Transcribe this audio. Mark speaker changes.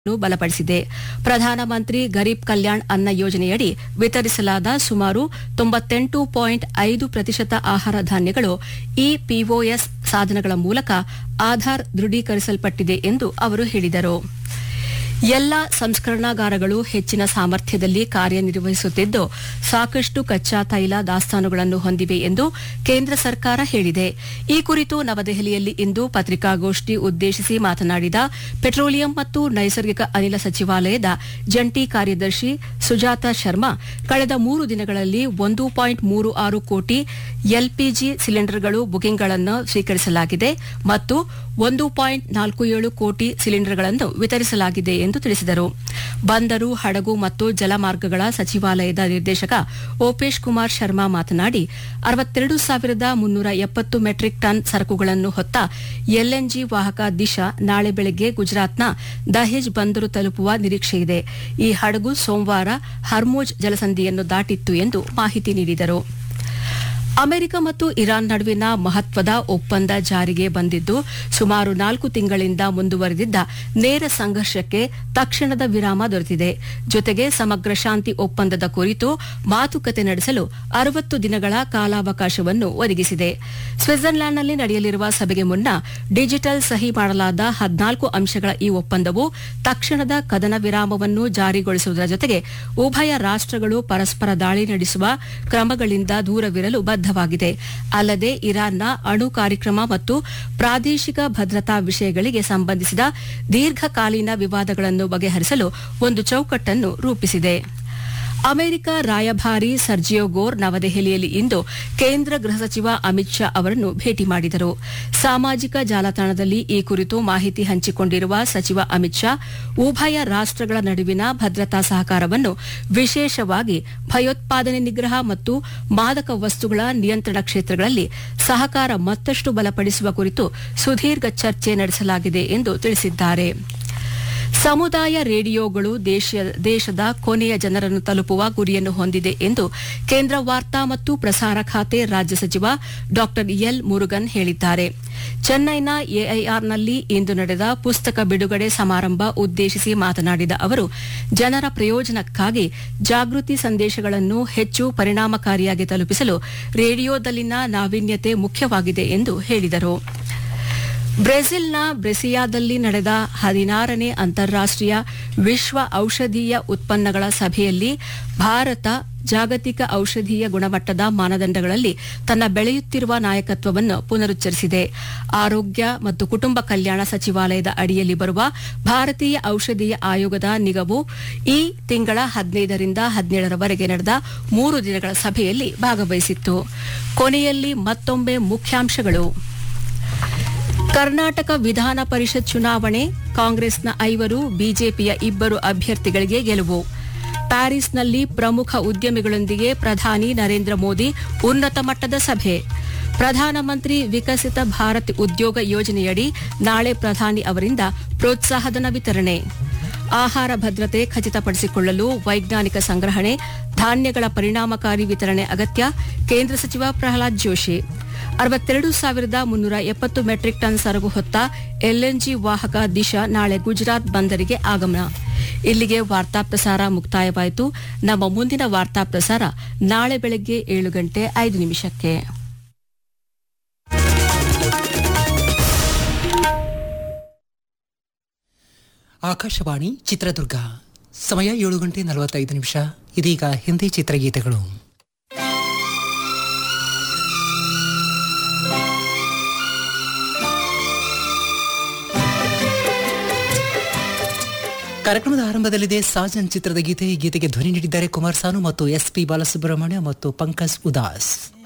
Speaker 1: ನ್ನು ಬಲಪಡಿಸಿದೆ ಪ್ರಧಾನಮಂತ್ರಿ ಗರೀಬ್ ಕಲ್ಯಾಣ್ ಅನ್ನ ಯೋಜನೆಯಡಿ ವಿತರಿಸಲಾದ ಸುಮಾರು ತೊಂಬತ್ತೆಂಟು ಪಾಯಿಂಟ್ ಐದು ಪ್ರತಿಶತ ಆಹಾರ ಧಾನ್ಯಗಳು ಈ ಪಿಒಎಸ್ ಸಾಧನಗಳ ಮೂಲಕ ಆಧಾರ್ ದೃಢೀಕರಿಸಲ್ಪಟ್ಟಿದೆ ಎಂದು ಅವರು ಹೇಳಿದರು ಎಲ್ಲ ಸಂಸ್ಕರಣಾಗಾರಗಳು ಹೆಚ್ಚಿನ ಸಾಮರ್ಥ್ಯದಲ್ಲಿ ಕಾರ್ಯನಿರ್ವಹಿಸುತ್ತಿದ್ದು ಸಾಕಷ್ಟು ಕಚ್ಚಾ ತೈಲ ದಾಸ್ತಾನುಗಳನ್ನು ಹೊಂದಿವೆ ಎಂದು ಕೇಂದ್ರ ಸರ್ಕಾರ ಹೇಳಿದೆ ಈ ಕುರಿತು ನವದೆಹಲಿಯಲ್ಲಿ ಇಂದು ಪತ್ರಿಕಾಗೋಷ್ಠಿ ಉದ್ದೇಶಿಸಿ ಮಾತನಾಡಿದ ಪೆಟ್ರೋಲಿಯಂ ಮತ್ತು ನೈಸರ್ಗಿಕ ಅನಿಲ ಸಚಿವಾಲಯದ ಜಂಟಿ ಕಾರ್ಯದರ್ಶಿ ಸುಜಾತ ಶರ್ಮಾ ಕಳೆದ ಮೂರು ದಿನಗಳಲ್ಲಿ ಒಂದು ಪಾಯಿಂಟ್ ಮೂರು ಆರು ಕೋಟಿ ಎಲ್ಪಿಜಿ ಸಿಲಿಂಡರ್ಗಳು ಬುಕಿಂಗ್ಗಳನ್ನು ಸ್ವೀಕರಿಸಲಾಗಿದೆ ಮತ್ತು ಒಂದು ಪಾಯಿಂಟ್ ನಾಲ್ಕು ಏಳು ಕೋಟಿ ಸಿಲಿಂಡರ್ಗಳನ್ನು ವಿತರಿಸಲಾಗಿದೆ ಎಂದು ತಿಳಿಸಿದರು ಬಂದರು ಹಡಗು ಮತ್ತು ಜಲಮಾರ್ಗಗಳ ಸಚಿವಾಲಯದ ನಿರ್ದೇಶಕ ಓಪೇಶ್ ಕುಮಾರ್ ಶರ್ಮಾ ಮಾತನಾಡಿ ಅರವತ್ತೆರಡು ಸಾವಿರದ ಮುನ್ನೂರ ಎಪ್ಪತ್ತು ಮೆಟ್ರಿಕ್ ಟನ್ ಸರಕುಗಳನ್ನು ಹೊತ್ತ ಎಲ್ಎನ್ಜಿ ವಾಹಕ ದಿಶಾ ನಾಳೆ ಬೆಳಗ್ಗೆ ಗುಜರಾತ್ನ ದಹೇಜ್ ಬಂದರು ತಲುಪುವ ನಿರೀಕ್ಷೆಯಿದೆ ಈ ಹಡಗು ಸೋಮವಾರ ಹರ್ಮೋಜ್ ಜಲಸಂಧಿಯನ್ನು ದಾಟಿತ್ತು ಎಂದು ಮಾಹಿತಿ ನೀಡಿದರು ಅಮೆರಿಕ ಮತ್ತು ಇರಾನ್ ನಡುವಿನ ಮಹತ್ವದ ಒಪ್ಪಂದ ಜಾರಿಗೆ ಬಂದಿದ್ದು ಸುಮಾರು ನಾಲ್ಕು ತಿಂಗಳಿಂದ ಮುಂದುವರೆದಿದ್ದ ನೇರ ಸಂಘರ್ಷಕ್ಕೆ ತಕ್ಷಣದ ವಿರಾಮ ದೊರೆತಿದೆ ಜೊತೆಗೆ ಸಮಗ್ರ ಶಾಂತಿ ಒಪ್ಪಂದದ ಕುರಿತು ಮಾತುಕತೆ ನಡೆಸಲು ಅರವತ್ತು ದಿನಗಳ ಕಾಲಾವಕಾಶವನ್ನು ಒದಗಿಸಿದೆ ಸ್ವಿಟ್ಜರ್ಲ್ಯಾಂಡ್ನಲ್ಲಿ ನಡೆಯಲಿರುವ ಸಭೆಗೆ ಮುನ್ನ ಡಿಜಿಟಲ್ ಸಹಿ ಮಾಡಲಾದ ಹದಿನಾಲ್ಕು ಅಂಶಗಳ ಈ ಒಪ್ಪಂದವು ತಕ್ಷಣದ ಕದನ ವಿರಾಮವನ್ನು ಜಾರಿಗೊಳಿಸುವುದರ ಜೊತೆಗೆ ಉಭಯ ರಾಷ್ಟಗಳು ಪರಸ್ಪರ ದಾಳಿ ನಡೆಸುವ ಕ್ರಮಗಳಿಂದ ದೂರವಿರಲು ಬದ್ಧವಾಗಿದೆ ಅಲ್ಲದೆ ಇರಾನ್ನ ಅಣು ಕಾರ್ಯಕ್ರಮ ಮತ್ತು ಪ್ರಾದೇಶಿಕ ಭದ್ರತಾ ವಿಷಯಗಳಿಗೆ ಸಂಬಂಧಿಸಿದ ದೀರ್ಘಕಾಲೀನ ವಿವಾದಗಳನ್ನು ಬಗೆಹರಿಸಲು ಒಂದು ಚೌಕಟ್ಟನ್ನು ರೂಪಿಸಿದೆ ಅಮೆರಿಕ ರಾಯಭಾರಿ ಸರ್ಜಿಯೋ ಗೋರ್ ನವದೆಹಲಿಯಲ್ಲಿ ಇಂದು ಕೇಂದ್ರ ಗೃಹ ಸಚಿವ ಅಮಿತ್ ಶಾ ಅವರನ್ನು ಭೇಟಿ ಮಾಡಿದರು ಸಾಮಾಜಿಕ ಜಾಲತಾಣದಲ್ಲಿ ಈ ಕುರಿತು ಮಾಹಿತಿ ಹಂಚಿಕೊಂಡಿರುವ ಸಚಿವ ಅಮಿತ್ ಶಾ ಉಭಯ ರಾಷ್ಟಗಳ ನಡುವಿನ ಭದ್ರತಾ ಸಹಕಾರವನ್ನು ವಿಶೇಷವಾಗಿ ಭಯೋತ್ಪಾದನೆ ನಿಗ್ರಹ ಮತ್ತು ಮಾದಕ ವಸ್ತುಗಳ ನಿಯಂತ್ರಣ ಕ್ಷೇತ್ರಗಳಲ್ಲಿ ಸಹಕಾರ ಮತ್ತಷ್ಟು ಬಲಪಡಿಸುವ ಕುರಿತು ಸುದೀರ್ಘ ಚರ್ಚೆ ನಡೆಸಲಾಗಿದೆ ಎಂದು ತಿಳಿಸಿದ್ದಾರೆ ಸಮುದಾಯ ರೇಡಿಯೋಗಳು ದೇಶದ ಕೊನೆಯ ಜನರನ್ನು ತಲುಪುವ ಗುರಿಯನ್ನು ಹೊಂದಿದೆ ಎಂದು ಕೇಂದ್ರ ವಾರ್ತಾ ಮತ್ತು ಪ್ರಸಾರ ಖಾತೆ ರಾಜ್ಯ ಸಚಿವ ಡಾ ಎಲ್ ಮುರುಗನ್ ಹೇಳಿದ್ದಾರೆ ಚೆನ್ನೈನ ಎಐಆರ್ನಲ್ಲಿ ಇಂದು ನಡೆದ ಪುಸ್ತಕ ಬಿಡುಗಡೆ ಸಮಾರಂಭ ಉದ್ದೇಶಿಸಿ ಮಾತನಾಡಿದ ಅವರು ಜನರ ಪ್ರಯೋಜನಕ್ಕಾಗಿ ಜಾಗೃತಿ ಸಂದೇಶಗಳನ್ನು ಹೆಚ್ಚು ಪರಿಣಾಮಕಾರಿಯಾಗಿ ತಲುಪಿಸಲು ರೇಡಿಯೋದಲ್ಲಿನ ನಾವೀನ್ಯತೆ ಮುಖ್ಯವಾಗಿದೆ ಎಂದು ಹೇಳಿದರು ಬ್ರೆಜಿಲ್ನ ಬ್ರೆಸಿಯಾದಲ್ಲಿ ನಡೆದ ಹದಿನಾರನೇ ಅಂತಾರಾಷ್ಟೀಯ ವಿಶ್ವ ಔಷಧೀಯ ಉತ್ಪನ್ನಗಳ ಸಭೆಯಲ್ಲಿ ಭಾರತ ಜಾಗತಿಕ ಔಷಧೀಯ ಗುಣಮಟ್ಟದ ಮಾನದಂಡಗಳಲ್ಲಿ ತನ್ನ ಬೆಳೆಯುತ್ತಿರುವ ನಾಯಕತ್ವವನ್ನು ಪುನರುಚ್ಚರಿಸಿದೆ ಆರೋಗ್ಯ ಮತ್ತು ಕುಟುಂಬ ಕಲ್ಯಾಣ ಸಚಿವಾಲಯದ ಅಡಿಯಲ್ಲಿ ಬರುವ ಭಾರತೀಯ ಔಷಧೀಯ ಆಯೋಗದ ನಿಗವು ಈ ತಿಂಗಳ ಹದಿನೈದರಿಂದ ಹದಿನೇಳರವರೆಗೆ ನಡೆದ ಮೂರು ದಿನಗಳ ಸಭೆಯಲ್ಲಿ ಭಾಗವಹಿಸಿತ್ತು ಕೊನೆಯಲ್ಲಿ ಮತ್ತೊಮ್ಮೆ ಮುಖ್ಯಾಂಶಗಳು ಕರ್ನಾಟಕ ವಿಧಾನ ಪರಿಷತ್ ಚುನಾವಣೆ ಕಾಂಗ್ರೆಸ್ನ ಐವರು ಬಿಜೆಪಿಯ ಇಬ್ಬರು ಅಭ್ಯರ್ಥಿಗಳಿಗೆ ಗೆಲುವು ಪ್ಯಾರಿಸ್ನಲ್ಲಿ ಪ್ರಮುಖ ಉದ್ಯಮಿಗಳೊಂದಿಗೆ ಪ್ರಧಾನಿ ನರೇಂದ್ರ ಮೋದಿ ಉನ್ನತ ಮಟ್ಟದ ಸಭೆ ಪ್ರಧಾನಮಂತ್ರಿ ವಿಕಸಿತ ಭಾರತ್ ಉದ್ಯೋಗ ಯೋಜನೆಯಡಿ ನಾಳೆ ಪ್ರಧಾನಿ ಅವರಿಂದ ಪ್ರೋತ್ಸಾಹಧನ ವಿತರಣೆ ಆಹಾರ ಭದ್ರತೆ ಖಚಿತಪಡಿಸಿಕೊಳ್ಳಲು ವೈಜ್ಞಾನಿಕ ಸಂಗ್ರಹಣೆ ಧಾನ್ಯಗಳ ಪರಿಣಾಮಕಾರಿ ವಿತರಣೆ ಅಗತ್ಯ ಕೇಂದ್ರ ಸಚಿವ ಪ್ರಹ್ಲಾದ್ ಜೋಶಿ ಅರವತ್ತೆರಡು ಸಾವಿರದ ಮುನ್ನೂರ ಎಪ್ಪತ್ತು ಮೆಟ್ರಿಕ್ ಟನ್ ಸರಕು ಹೊತ್ತ ಎಲ್ಎನ್ಜಿ ವಾಹಕ ದಿಶಾ ನಾಳೆ ಗುಜರಾತ್ ಬಂದರಿಗೆ ಆಗಮನ ಇಲ್ಲಿಗೆ ವಾರ್ತಾ ಪ್ರಸಾರ ಮುಕ್ತಾಯವಾಯಿತು ನಮ್ಮ ಮುಂದಿನ ವಾರ್ತಾ ಪ್ರಸಾರ ನಾಳೆ ಬೆಳಗ್ಗೆ ಏಳು ಗಂಟೆ ಐದು ನಿಮಿಷಕ್ಕೆ
Speaker 2: ಆಕಾಶವಾಣಿ ಚಿತ್ರದುರ್ಗ ಸಮಯ ಏಳು ಗಂಟೆ ನಲವತ್ತೈದು ನಿಮಿಷ ಇದೀಗ ಹಿಂದಿ ಚಿತ್ರಗೀತೆಗಳು ಕಾರ್ಯಕ್ರಮದ ಆರಂಭದಲ್ಲಿದೆ ಸಾಜನ್ ಚಿತ್ರದ ಗೀತೆ ಈ ಗೀತೆಗೆ ಧ್ವನಿ ನೀಡಿದ್ದಾರೆ ಕುಮಾರ್ ಸಾನು ಮತ್ತು ಎಸ್ ಪಿ ಬಾಲಸುಬ್ರಹ್ಮಣ್ಯ ಮತ್ತು ಪಂಕಜ್ ಉದಾಸ್